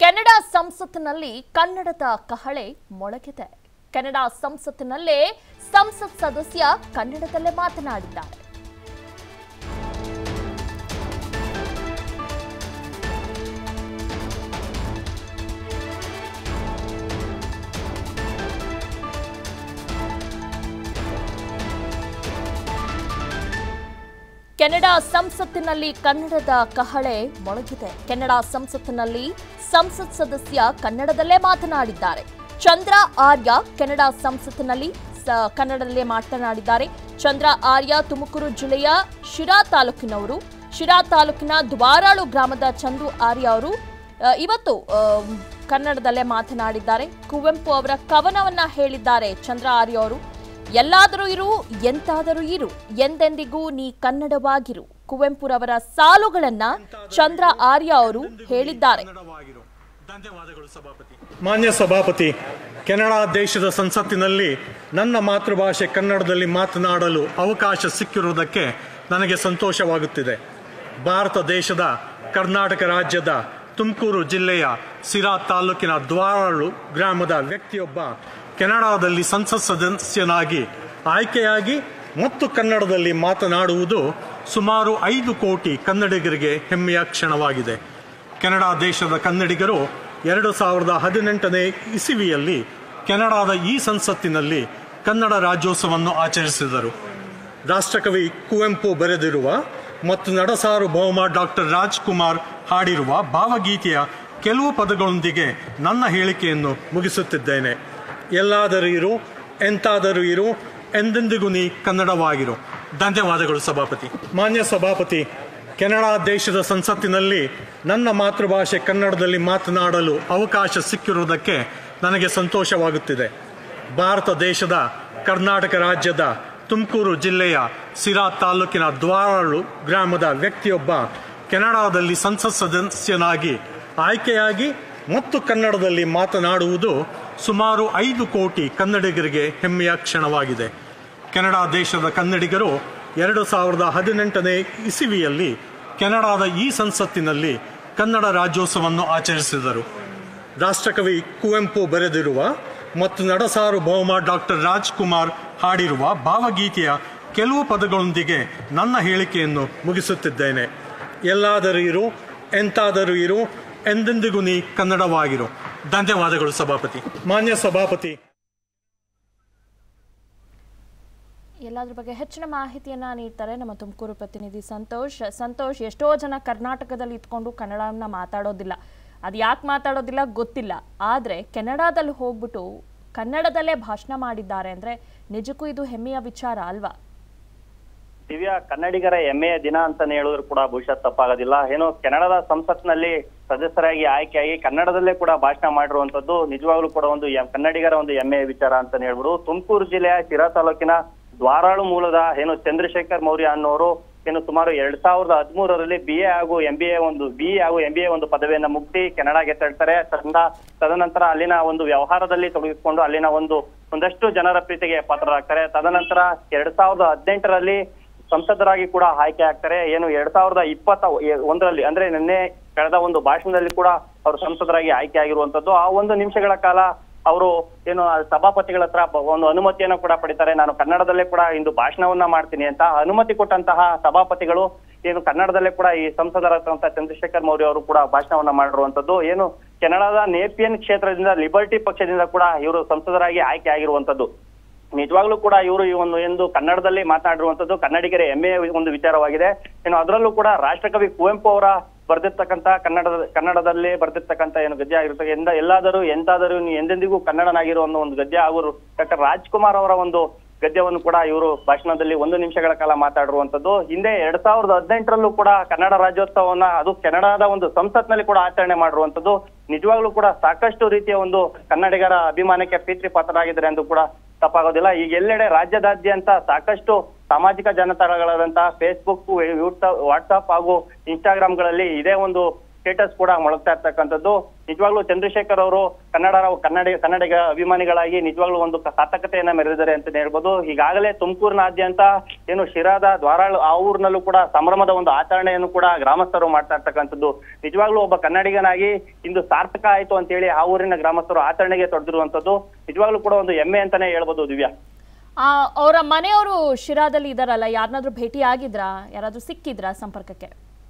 Canada ಸಂಸತ್ತಿನಲ್ಲಿ ಕನ್ನಡದ ಕಹಳೆ ಮೊಳಗಿದೆ ಕೆನಡಾ ಸಂಸತ್ತಿನಲ್ಲೇ ಸಂಸತ್ ಸದಸ್ಯ ಕನ್ನಡದಲ್ಲೇ ಮಾತನಾಡಿದ್ದಾರೆ ಕೆನಡಾ ಸಂಸತ್ತಿನಲ್ಲಿ ಕನ್ನಡದ ಕಹಳೆ ಮೊಳಗಿದೆ ಕೆನಡಾ ಸಂಸತ್ತಿನಲ್ಲಿ ಸಂಸತ್ ಸದಸ್ಯ ಕನ್ನಡದಲ್ಲೇ ಮಾತನಾಡಿದ್ದಾರೆ ಚಂದ್ರ ಆರ್ಯ ಕೆನಡಾ ಸಂಸತ್ತಿನಲ್ಲಿ ಸ- ಕನ್ನಡದಲ್ಲೇ ಮಾತನಾಡಿದ್ದಾರೆ ಚಂದ್ರ ಆರ್ಯ ತುಮಕೂರು ಜಿಲ್ಲೆಯ ಶಿರಾ ತಾಲೂಕಿನವರು ಶಿರಾ ತಾಲೂಕಿನ ದ್ವಾರಾಳು ಗ್ರಾಮದ ಚಂದು ಆರ್ಯ ಅವರು ಆ, ಇವತ್ತು ಆ, ಕನ್ನಡದಲ್ಲೇ ಮಾತನಾಡಿದ್ದಾರೆ ಕುವೆಂಪು ಅವರ ಕವನವನ್ನ ಹೇಳಿದ್ದಾರೆ ಚಂದ್ರ ಆರ್ಯ ಅವರು ಎಲ್ಲಾದರೂ ಇರು ಎಂತಾದರೂ ಇರು ಎಂದೆಂದಿಗೂ ನೀ ಕನ್ನಡವಾಗಿರು ಕುವೆಂಪುರವರ ಸಾಲುಗಳನ್ನ ಚಂದ್ರ ಆರ್ಯ ಅವರು ಹೇಳಿದ್ದಾರೆ ಕನ್ನಡವಾಗಿರು ಧನ್ಯವಾದಗಳು ಸಭಾಪತಿ ಮಾನ್ಯ ಸಭಾಪತಿ ಕೆನಡಾ ದೇಶದ ಸಂಸತ್ತಿನಲ್ಲಿ ನನ್ನ ಮಾತೃಭಾಷೆ ಕನ್ನಡದಲ್ಲಿ ಮಾತನಾಡಲು ಅವಕಾಶ ಸಿಕ್ಕಿರುವುದಕ್ಕೆ ನನಗೆ ಸಂತೋಷವಾಗುತ್ತಿದೆ ಭಾರತ ದೇಶದ ಕರ್ನಾಟಕ ರಾಜ್ಯದ ತುಮಕೂರು ಜಿಲ್ಲೆಯ ಸಿರಾ ತಾಲೂಕಿನ ದ್ವಾರಾಳು ಗ್ರಾಮದ ವ್ಯಕ್ತಿಯೊಬ್ಬ ಕೆನಡಾದಲ್ಲಿ ಸಂಸತ್ ಸದಸ್ಯನಾಗಿ ಆಯ್ಕೆಯಾಗಿ ಮತ್ತು ಕನ್ನಡದಲ್ಲಿ ಮಾತನಾಡುವುದು ಸುಮಾರು ಐದು ಕೋಟಿ ಕನ್ನಡಿಗರಿಗೆ ಹೆಮ್ಮೆಯ ಕ್ಷಣವಾಗಿದೆ ಕೆನಡಾ ದೇಶದ ಕನ್ನಡಿಗರು ಎರಡು ಸಾವಿರದ ಹದಿನೆಂಟನೇ ಇಸವಿಯಲ್ಲಿ ಕೆನಡಾದ ಈ ಸಂಸತ್ತಿನಲ್ಲಿ ಕನ್ನಡ ರಾಜ್ಯೋತ್ಸವವನ್ನು ಆಚರಿಸಿದರು ರಾಷ್ಟ್ರಕವಿ ಕುವೆಂಪು ಬರೆದಿರುವ ಮತ್ತು ನಡಸಾರ್ವಭೌಮ ಡಾಕ್ಟರ್ ರಾಜ್ಕುಮಾರ್ ಹಾಡಿರುವ ಭಾವಗೀತೆಯ ಕೆಲವು ಪದಗಳೊಂದಿಗೆ ನನ್ನ ಹೇಳಿಕೆಯನ್ನು ಮುಗಿಸುತ್ತಿದ್ದೇನೆ ಎಲ್ಲಾದರೂ ಇರು ಎಂತಾದರೂ ಇರು ಎಂದೆಂದಿಗೂ ನೀ ಕನ್ನಡವಾಗಿರು ಧನ್ಯವಾದಗಳು ಸಭಾಪತಿ ಮಾನ್ಯ ಸಭಾಪತಿ ಕೆನಡಾ ದೇಶದ ಸಂಸತ್ತಿನಲ್ಲಿ ನನ್ನ ಮಾತೃಭಾಷೆ ಕನ್ನಡದಲ್ಲಿ ಮಾತನಾಡಲು ಅವಕಾಶ ಸಿಕ್ಕಿರುವುದಕ್ಕೆ ನನಗೆ ಸಂತೋಷವಾಗುತ್ತಿದೆ ಭಾರತ ದೇಶದ ಕರ್ನಾಟಕ ರಾಜ್ಯದ ತುಮಕೂರು ಜಿಲ್ಲೆಯ ಸಿರಾ ತಾಲೂಕಿನ ದ್ವಾರಾಳು ಗ್ರಾಮದ ವ್ಯಕ್ತಿಯೊಬ್ಬ ಕೆನಡಾದಲ್ಲಿ ಸಂಸತ್ ಸದಸ್ಯನಾಗಿ ಆಯ್ಕೆಯಾಗಿ ಮತ್ತು ಕನ್ನಡದಲ್ಲಿ ಮಾತನಾಡುವುದು ಸುಮಾರು ಐದು ಕೋಟಿ ಕನ್ನಡಿಗರಿಗೆ ಹೆಮ್ಮೆಯ ಕ್ಷಣವಾಗಿದೆ ಕೆನಡಾ ದೇಶದ ಕನ್ನಡಿಗರು ಎರಡು ಸಾವಿರದ ಹದಿನೆಂಟನೇ ಇಸವಿಯಲ್ಲಿ ಕೆನಡಾದ ಈ ಸಂಸತ್ತಿನಲ್ಲಿ ಕನ್ನಡ ರಾಜ್ಯೋತ್ಸವವನ್ನು ಆಚರಿಸಿದರು ರಾಷ್ಟ್ರಕವಿ ಕುವೆಂಪು ಬರೆದಿರುವ ಮತ್ತು ನಡಸಾರ್ವಭೌಮ ಡಾಕ್ಟರ್ ರಾಜ್ಕುಮಾರ್ ಹಾಡಿರುವ ಭಾವಗೀತೆಯ ಕೆಲವು ಪದಗಳೊಂದಿಗೆ ನನ್ನ ಹೇಳಿಕೆಯನ್ನು ಮುಗಿಸುತ್ತಿದ್ದೇನೆ ಎಲ್ಲಾದರೂ ಇರು ಎಂತಾದರೂ ಇರು ಎಂದೆಂದಿಗೂ ನೀ ಕನ್ನಡವಾಗಿರು ಧನ್ಯವಾದಗಳು ಸಭಾಪತಿ ಮಾನ್ಯ ಸಭಾಪತಿ ಎಲ್ಲದ್ರ ಬಗ್ಗೆ ಹೆಚ್ಚಿನ ಮಾಹಿತಿಯನ್ನ ನೀಡ್ತಾರೆ ನಮ್ಮ ತುಮಕೂರು ಪ್ರತಿನಿಧಿ ಸಂತೋಷ್ ಸಂತೋಷ್ ಎಷ್ಟೋ ಜನ ಕರ್ನಾಟಕದಲ್ಲಿ ಇದ್ಕೊಂಡು ಕನ್ನಡವನ್ನ ಮಾತಾಡೋದಿಲ್ಲ ಅದು ಯಾಕೆ ಮಾತಾಡೋದಿಲ್ಲ ಗೊತ್ತಿಲ್ಲ ಆದ್ರೆ ಕೆನಡಾದಲ್ಲಿ ಹೋಗ್ಬಿಟ್ಟು ಕನ್ನಡದಲ್ಲೇ ಭಾಷಣ ಮಾಡಿದ್ದಾರೆ ಅಂದ್ರೆ ನಿಜಕ್ಕೂ ಇದು ಹೆಮ್ಮೆಯ ವಿಚಾರ ಅಲ್ವಾ ದಿವ್ಯ ಕನ್ನಡಿಗರ ಹೆಮ್ಮೆಯ ದಿನ ಅಂತಾನೆ ಹೇಳಿದ್ರು ಕೂಡ ಬಹುಶಃ ತಪ್ಪಾಗೋದಿಲ್ಲ ಏನು ಕೆನಡಾದ ಸಂಸತ್ನಲ್ಲಿ ಸದಸ್ಯರಾಗಿ ಆಯ್ಕೆಯಾಗಿ ಕನ್ನಡದಲ್ಲೇ ಕೂಡ ಭಾಷಣ ಮಾಡಿರುವಂತದ್ದು ನಿಜವಾಗ್ಲೂ ಕೂಡ ಒಂದು ಎಂ- ಕನ್ನಡಿಗರ ಒಂದು ಹೆಮ್ಮೆಯ ವಿಚಾರ ಅಂತಾನೆ ಹೇಳ್ಬೋದು ತುಮಕೂರು ಜಿಲ್ಲೆಯ ಶಿರಾ ತಾಲೂಕಿನ ದ್ವಾರಾಳು ಮೂಲದ ಏನು ಚಂದ್ರಶೇಖರ್ ಮೌರ್ಯ ಅನ್ನೋರು ಏನು ಸುಮಾರು ಎರಡ್ ಸಾವಿರದ ಹದಿಮೂರರಲ್ಲಿ ಬಿ ಎ ಹಾಗೂ ಎಂ ಬಿ ಎ ಒಂದು ಬಿ ಎ ಹಾಗೂ ಎಂ ಬಿ ಎ ಒಂದು ಪದವಿಯನ್ನ ಮುಗಿಸಿ ಕೆನಡಾಗೆ ತೆರಳ್ತಾರೆ ತದನ ತದನಂತರ ಅಲ್ಲಿನ ಒಂದು ವ್ಯವಹಾರದಲ್ಲಿ ತೊಡಗಿಸಿಕೊಂಡು ಅಲ್ಲಿನ ಒಂದು ಒಂದಷ್ಟು ಜನರ ಪ್ರೀತಿಗೆ ಪಾತ್ರರಾಗ್ತಾರೆ ತದನಂತರ ಎರಡ್ ಸಾವಿರದ ಹದಿನೆಂಟರಲ್ಲಿ ಸಂಸದರಾಗಿ ಕೂಡ ಆಯ್ಕೆ ಆಗ್ತಾರೆ ಏನು ಎರಡ್ ಸಾವಿರದ ಇಪ್ಪತ್ತ ಒಂದರಲ್ಲಿ ಅಂದ್ರೆ ನಿನ್ನೆ ಕಳೆದ ಒಂದು ಭಾಷಣದಲ್ಲಿ ಕೂಡ ಅವರು ಸಂಸದರಾಗಿ ಆಯ್ಕೆ ಆಗಿರುವಂತದ್ದು ಆ ಒಂದು ನಿಮಿಷಗಳ ಕಾಲ ಅವರು ಏನು ಆ ಸಭಾಪತಿಗಳ ಹತ್ರ ಬ- ಒಂದು ಅನುಮತಿಯನ್ನು ಕೂಡ ಪಡಿತಾರೆ ನಾನು ಕನ್ನಡದಲ್ಲೇ ಕೂಡ ಇಂದು ಭಾಷಣವನ್ನ ಮಾಡ್ತೀನಿ ಅಂತ ಅನುಮತಿ ಕೊಟ್ಟಂತಹ ಸಭಾಪತಿಗಳು ಏನು ಕನ್ನಡದಲ್ಲೇ ಕೂಡ ಈ ಸಂಸದರಾದಂತಹ ಚಂದ್ರಶೇಖರ್ ಮೌರ್ಯ ಅವರು ಕೂಡ ಭಾಷಣವನ್ನ ಮಾಡಿರುವಂತದ್ದು ಏನು ಕೆನಡಾದ ನೇಪಿಯನ್ ಕ್ಷೇತ್ರದಿಂದ ಲಿಬರ್ಟಿ ಪಕ್ಷದಿಂದ ಕೂಡ ಇವರು ಸಂಸದರಾಗಿ ಆಯ್ಕೆ ಆಗಿರುವಂತದ್ದು ನಿಜವಾಗ್ಲೂ ಕೂಡ ಇವರು ಈ ಒಂದು ಎಂದು ಕನ್ನಡದಲ್ಲಿ ಮಾತನಾಡಿರುವಂತದ್ದು ಕನ್ನಡಿಗರ ಹೆಮ್ಮೆಯ ಒಂದು ವಿಚಾರವಾಗಿದೆ ಏನು ಅದರಲ್ಲೂ ಕೂಡ ರಾಷ್ಟ್ರಕವಿ ಕುವೆಂಪು ಅವರ ಬರೆದಿರ್ತಕ್ಕಂತ ಕನ್ನಡದ ಕನ್ನಡದಲ್ಲಿ ಬರೆದಿರ್ತಕ್ಕಂತ ಏನು ಗದ್ಯ ಆಗಿರ್ತಕ್ಕ ಎಂದ ಎಲ್ಲಾದರೂ ಎಂತಾದರೂ ನೀವು ಎಂದೆಂದಿಗೂ ಕನ್ನಡನಾಗಿರೋ ಅನ್ನೋ ಒಂದು ಗದ್ಯ ಹಾಗೂ ಡಾಕ್ಟರ್ ರಾಜ್ಕುಮಾರ್ ಅವರ ಒಂದು ಗದ್ಯವನ್ನು ಕೂಡ ಇವರು ಭಾಷಣದಲ್ಲಿ ಒಂದು ನಿಮಿಷಗಳ ಕಾಲ ಮಾತಾಡಿರುವಂತದ್ದು ಹಿಂದೆ ಎರಡ್ ಸಾವಿರದ ಹದಿನೆಂಟರಲ್ಲೂ ಕೂಡ ಕನ್ನಡ ರಾಜ್ಯೋತ್ಸವವನ್ನ ಅದು ಕೆನಡಾದ ಒಂದು ಸಂಸತ್ನಲ್ಲಿ ಕೂಡ ಆಚರಣೆ ಮಾಡಿರುವಂತದ್ದು ನಿಜವಾಗ್ಲೂ ಕೂಡ ಸಾಕಷ್ಟು ರೀತಿಯ ಒಂದು ಕನ್ನಡಿಗರ ಅಭಿಮಾನಕ್ಕೆ ಪ್ರೀತಿ ಪಾತ್ರರಾಗಿದ್ದಾರೆ ಎಂದು ಕೂಡ ತಪ್ಪಾಗೋದಿಲ್ಲ ಈಗ ಎಲ್ಲೆಡೆ ರಾಜ್ಯದಾದ್ಯಂತ ಸಾಕಷ್ಟು ಸಾಮಾಜಿಕ ಜಾಲತಾಣಗಳಾದಂತಹ ಫೇಸ್ಬುಕ್ ವಾಟ್ಸ್ಆಪ್ ಹಾಗೂ ಇನ್ಸ್ಟಾಗ್ರಾಮ್ಗಳಲ್ಲಿ ಇದೇ ಒಂದು ಸ್ಟೇಟಸ್ ಕೂಡ ಮೊಳಗ್ತಾ ಇರ್ತಕ್ಕಂಥದ್ದು ನಿಜವಾಗ್ಲೂ ಚಂದ್ರಶೇಖರ್ ಅವರು ಕನ್ನಡ ಕನ್ನಡ ಕನ್ನಡಿಗ ಅಭಿಮಾನಿಗಳಾಗಿ ನಿಜವಾಗ್ಲೂ ಒಂದು ಸಾರ್ಥಕತೆಯನ್ನ ಮೆರೆದಿದ್ದಾರೆ ಅಂತ ಹೇಳ್ಬೋದು ಈಗಾಗಲೇ ತುಮಕೂರಿನಾದ್ಯಂತ ಏನು ಶಿರಾದ ದ್ವಾರಾಳ್ ಆ ಊರಿನಲ್ಲೂ ಕೂಡ ಸಂಭ್ರಮದ ಒಂದು ಆಚರಣೆಯನ್ನು ಕೂಡ ಗ್ರಾಮಸ್ಥರು ಮಾಡ್ತಾ ಇರ್ತಕ್ಕಂಥದ್ದು ನಿಜವಾಗ್ಲೂ ಒಬ್ಬ ಕನ್ನಡಿಗನಾಗಿ ಇಂದು ಸಾರ್ಥಕ ಆಯ್ತು ಅಂತ ಹೇಳಿ ಆ ಊರಿನ ಗ್ರಾಮಸ್ಥರು ಆಚರಣೆಗೆ ತೊಡೆದಿರುವಂತದ್ದು ನಿಜವಾಗ್ಲೂ ಕೂಡ ಒಂದು ಹೆಮ್ಮೆ ಅಂತಾನೆ ಹೇಳ್ಬೋದು ದಿವ್ಯಾ ಆ, ಅವರ ಮನೆಯವರು ಶಿರಾದಲ್ಲಿ ಇದಾರಲ್ಲ ಯಾರನ್ನಾದ್ರೂ ಭೇಟಿ ಆಗಿದ್ರಾ ಯಾರಾದ್ರೂ ಸಿಕ್ಕಿದ್ರಾ ಸಂಪರ್ಕಕ್ಕೆ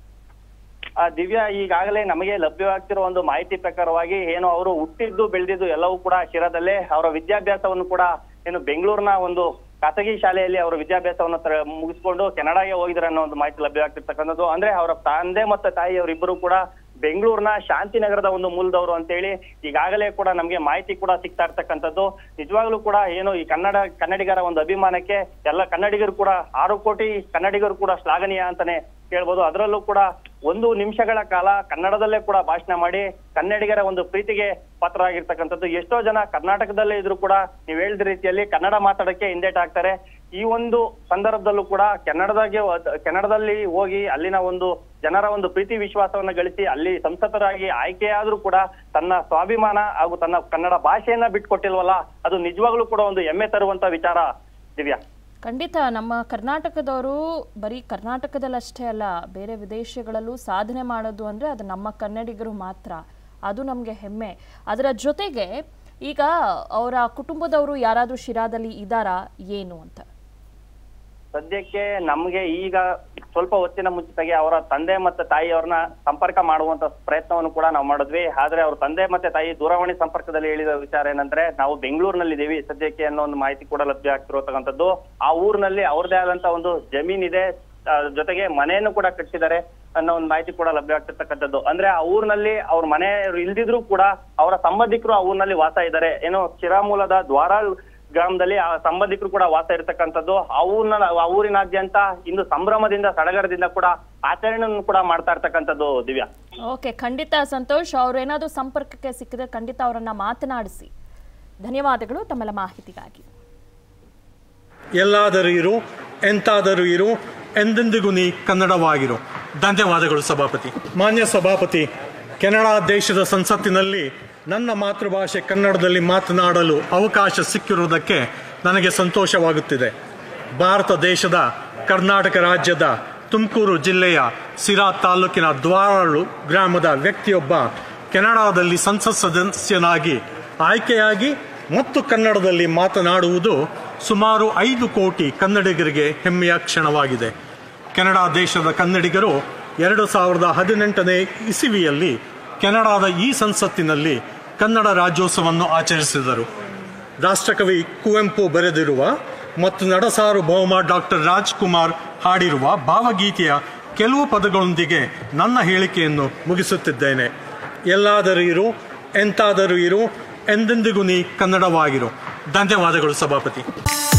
ಆ ದಿವ್ಯಾ ಈಗಾಗಲೇ ನಮಗೆ ಲಭ್ಯವಾಗ್ತಿರೋ ಒಂದು ಮಾಹಿತಿ ಪ್ರಕಾರವಾಗಿ ಏನು ಅವರು ಹುಟ್ಟಿದ್ದು ಬೆಳೆದಿದ್ದು ಎಲ್ಲವೂ ಕೂಡ ಶಿರಾದಲ್ಲೇ ಅವರ ವಿದ್ಯಾಭ್ಯಾಸವನ್ನು ಕೂಡ ಏನು ಬೆಂಗಳೂರಿನ ಒಂದು ಖಾಸಗಿ ಶಾಲೆಯಲ್ಲಿ ಅವರ ವಿದ್ಯಾಭ್ಯಾಸವನ್ನು ತರ- ಮುಗಿಸ್ಕೊಂಡು ಕೆನಡಾಗೆ ಹೋಗಿದ್ದಾರೆ ಅನ್ನೋ ಒಂದು ಮಾಹಿತಿ ಲಭ್ಯವಾಗ್ತಿರ್ತಕ್ಕಂಥದ್ದು ಅಂದ್ರೆ ಅವರ ತಂದೆ ಮತ್ತು ತಾಯಿ ಅವರಿಬ್ಬರು ಕೂಡ ಬೆಂಗಳೂರಿನ ಶಾಂತಿನಗರದ ಒಂದು ಮೂಲದವರು ಅಂತೇಳಿ ಈಗಾಗಲೇ ಕೂಡ ನಮಗೆ ಮಾಹಿತಿ ಕೂಡ ಸಿಗ್ತಾ ಇರ್ತಕ್ಕಂಥದ್ದು ನಿಜವಾಗ್ಲೂ ಕೂಡ ಏನು ಈ ಕನ್ನಡ ಕನ್ನಡಿಗರ ಒಂದು ಅಭಿಮಾನಕ್ಕೆ ಎಲ್ಲ ಕನ್ನಡಿಗರು ಕೂಡ ಆರು ಕೋಟಿ ಕನ್ನಡಿಗರು ಕೂಡ ಶ್ಲಾಘನೀಯ ಅಂತಾನೆ ಹೇಳ್ಬೋದು ಅದರಲ್ಲೂ ಕೂಡ ಒಂದು ನಿಮಿಷಗಳ ಕಾಲ ಕನ್ನಡದಲ್ಲೇ ಕೂಡ ಭಾಷಣ ಮಾಡಿ ಕನ್ನಡಿಗರ ಒಂದು ಪ್ರೀತಿಗೆ ಪಾತ್ರರಾಗಿರ್ತಕ್ಕಂಥದ್ದು ಎಷ್ಟೋ ಜನ ಕರ್ನಾಟಕದಲ್ಲೇ ಇದ್ರು ಕೂಡ ನೀವು ಹೇಳಿದ ರೀತಿಯಲ್ಲಿ ಕನ್ನಡ ಮಾತಾಡಕ್ಕೆ ಹಿಂದೇಟಾಗ್ತಾರೆ ಈ ಒಂದು ಸಂದರ್ಭದಲ್ಲೂ ಕೂಡ ಕನ್ನಡದಾಗೆ ಕನ್ನಡದಲ್ಲಿ ಹೋಗಿ ಅಲ್ಲಿನ ಒಂದು ಜನರ ಒಂದು ಪ್ರೀತಿ ವಿಶ್ವಾಸವನ್ನ ಗಳಿಸಿ ಅಲ್ಲಿ ಸಂಸದರಾಗಿ ಆಯ್ಕೆಯಾದ್ರೂ ಕೂಡ ತನ್ನ ಸ್ವಾಭಿಮಾನ ಹಾಗೂ ತನ್ನ ಕನ್ನಡ ಭಾಷೆಯನ್ನ ಬಿಟ್ಕೊಟ್ಟಿಲ್ವಲ್ಲ ಅದು ನಿಜವಾಗ್ಲೂ ಕೂಡ ಒಂದು ಹೆಮ್ಮೆ ತರುವಂತ ವಿಚಾರ ದಿವ್ಯಾ ಖಂಡಿತ ನಮ್ಮ ಕರ್ನಾಟಕದವರು ಬರೀ ಕರ್ನಾಟಕದಲ್ಲಷ್ಟೇ ಅಲ್ಲ ಬೇರೆ ವಿದೇಶಗಳಲ್ಲೂ ಸಾಧನೆ ಮಾಡೋದು ಅಂದರೆ ಅದು ನಮ್ಮ ಕನ್ನಡಿಗರು ಮಾತ್ರ ಅದು ನಮಗೆ ಹೆಮ್ಮೆ ಅದರ ಜೊತೆಗೆ ಈಗ ಅವರ ಕುಟುಂಬದವರು ಯಾರಾದರೂ ಶಿರಾದಲ್ಲಿ ಇದ್ದಾರಾ ಏನು ಅಂತ ಸದ್ಯಕ್ಕೆ ನಮ್ಗೆ ಈಗ ಸ್ವಲ್ಪ ಹೊತ್ತಿನ ಮುಂಚಿತಾಗಿ ಅವರ ತಂದೆ ಮತ್ತೆ ತಾಯಿಯವ್ರನ್ನ ಸಂಪರ್ಕ ಮಾಡುವಂತ ಪ್ರಯತ್ನವನ್ನು ಕೂಡ ನಾವು ಮಾಡಿದ್ವಿ ಆದ್ರೆ ಅವ್ರ ತಂದೆ ಮತ್ತೆ ತಾಯಿ ದೂರವಾಣಿ ಸಂಪರ್ಕದಲ್ಲಿ ಹೇಳಿದ ವಿಚಾರ ಏನಂದ್ರೆ ನಾವು ಬೆಂಗಳೂರಿನಲ್ಲಿ ಇದೀವಿ ಸದ್ಯಕ್ಕೆ ಅನ್ನೋ ಒಂದು ಮಾಹಿತಿ ಕೂಡ ಲಭ್ಯ ಆಗ್ತಿರತಕ್ಕಂಥದ್ದು ಆ ಊರಿನಲ್ಲಿ ಅವ್ರದೇ ಆದಂತ ಒಂದು ಜಮೀನ್ ಇದೆ ಆ, ಜೊತೆಗೆ ಮನೆಯನ್ನು ಕೂಡ ಕಟ್ಟಿಸಿದ್ದಾರೆ ಅನ್ನೋ ಒಂದು ಮಾಹಿತಿ ಕೂಡ ಲಭ್ಯ ಆಗ್ತಿರ್ತಕ್ಕಂಥದ್ದು ಅಂದ್ರೆ ಆ ಊರಿನಲ್ಲಿ ಅವ್ರ ಮನೆ ಇಲ್ದಿದ್ರು ಕೂಡ ಅವರ ಸಂಬಂಧಿಕರು ಆ ಊರಿನಲ್ಲಿ ವಾಸ ಇದ್ದಾರೆ ಏನೋ ಚಿರಾಮೂಲದ ದ್ವಾರಾಳ್ ಗ್ರಾಮದಲ್ಲಿ ಆ ಸಂಬಂಧಿಕರು ಕೂಡ ವಾಸ ಇರತಕ್ಕಂಥದ್ದು ಆ ಊರಿನ ಆ ಊರಿನಾದ್ಯಂತ ಇಂದು ಸಂಭ್ರಮದಿಂದ ಸಡಗರದಿಂದ ಕೂಡ ಆಚರಣೆಯನ್ನು ಕೂಡ ಮಾಡ್ತಾ ಇರ್ತಕ್ಕಂಥದ್ದು ದಿವ್ಯಾ ಓಕೆ ಖಂಡಿತ ಸಂತೋಷ್ ಅವ್ರೇನಾದರೂ ಸಂಪರ್ಕಕ್ಕೆ ಸಿಕ್ಕಿದ್ರೆ ಖಂಡಿತ ಅವರನ್ನ ಮಾತನಾಡಿಸಿ ಧನ್ಯವಾದಗಳು ತಮ್ಮೆಲ್ಲ ಮಾಹಿತಿಗಾಗಿ ಎಲ್ಲಾದರೂ ಇರು ಎಂತಾದರೂ ಇರು ಎಂದೆಂದಿಗೂ ನೀ ಕನ್ನಡವಾಗಿರು ಧನ್ಯವಾದಗಳು ಸಭಾಪತಿ ಮಾನ್ಯ ಸಭಾಪತಿ ಕೆನಡಾ ದೇಶದ ಸಂಸತ್ತಿನಲ್ಲಿ ನನ್ನ ಮಾತೃಭಾಷೆ ಕನ್ನಡದಲ್ಲಿ ಮಾತನಾಡಲು ಅವಕಾಶ ಸಿಕ್ಕಿರುವುದಕ್ಕೆ ನನಗೆ ಸಂತೋಷವಾಗುತ್ತಿದೆ ಭಾರತ ದೇಶದ ಕರ್ನಾಟಕ ರಾಜ್ಯದ ತುಮಕೂರು ಜಿಲ್ಲೆಯ ಸಿರಾ ತಾಲೂಕಿನ ದ್ವಾರಾಳು ಗ್ರಾಮದ ವ್ಯಕ್ತಿಯೊಬ್ಬ ಕೆನಡಾದಲ್ಲಿ ಸಂಸತ್ ಸದಸ್ಯನಾಗಿ ಆಯ್ಕೆಯಾಗಿ ಮತ್ತು ಕನ್ನಡದಲ್ಲಿ ಮಾತನಾಡುವುದು ಸುಮಾರು ಐದು ಕೋಟಿ ಕನ್ನಡಿಗರಿಗೆ ಹೆಮ್ಮೆಯ ಕ್ಷಣವಾಗಿದೆ ಕೆನಡಾ ದೇಶದ ಕನ್ನಡಿಗರು ಎರಡು ಸಾವಿರದ ಹದಿನೆಂಟನೇ ಇಸವಿಯಲ್ಲಿ ಕೆನಡಾದ ಈ ಸಂಸತ್ತಿನಲ್ಲಿ ಕನ್ನಡ ರಾಜ್ಯೋತ್ಸವವನ್ನು ಆಚರಿಸಿದರು ರಾಷ್ಟ್ರಕವಿ ಕುವೆಂಪು ಬರೆದಿರುವ ಮತ್ತು ನಡಸಾರು ಬಹುಮ ಡಾಕ್ಟರ್ ರಾಜ್ಕುಮಾರ್ ಹಾಡಿರುವ ಭಾವಗೀತೆಯ ಕೆಲವು ಪದಗಳೊಂದಿಗೆ ನನ್ನ ಹೇಳಿಕೆಯನ್ನು ಮುಗಿಸುತ್ತಿದ್ದೇನೆ ಎಲ್ಲಾದರೂ ಇರು ಎಂತಾದರೂ ಇರು ಎಂದೆಂದಿಗೂ ನೀ ಕನ್ನಡವಾಗಿರು ಧನ್ಯವಾದಗಳು ಸಭಾಪತಿ